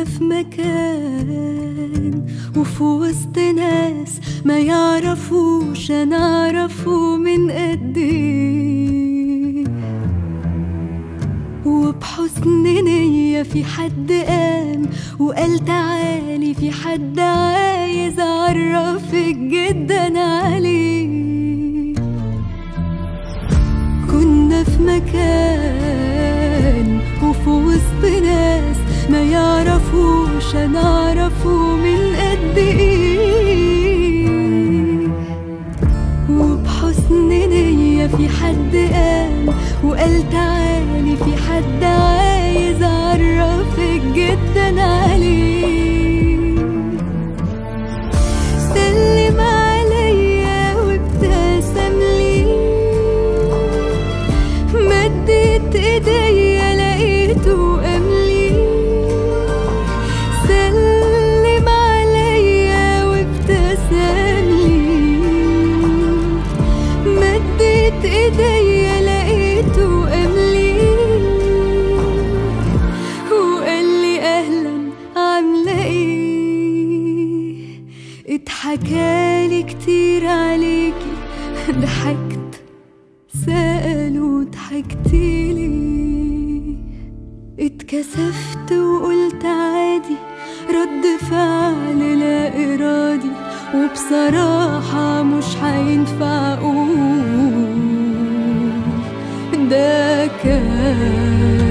كنا في مكان وفي وسط ناس ما يعرفوش انا اعرفه من قد ايه وبحسن نية في حد قام وقال تعالي في حد عايز اعرفك جدا عليه كنا في مكان وفي وسط ناس ما يعرفوش انا اعرفه من قد ايه وبحسن نية في حد قام وقال تعالي في حد عايز اعرفك جدا عليه سلم عليا وابتسم لي مدت ايديا لقيته قاملي سلم عليا وابتسم لي مدت ايديا لقيته قاملي وقال لي اهلا عامله ايه اتحكالي كتير عليكي ضحكت سألوا ضحكتيلي اتكسفت وقلت عادي رد فعل لا إرادي وبصراحة مش هينفع أقول ده كان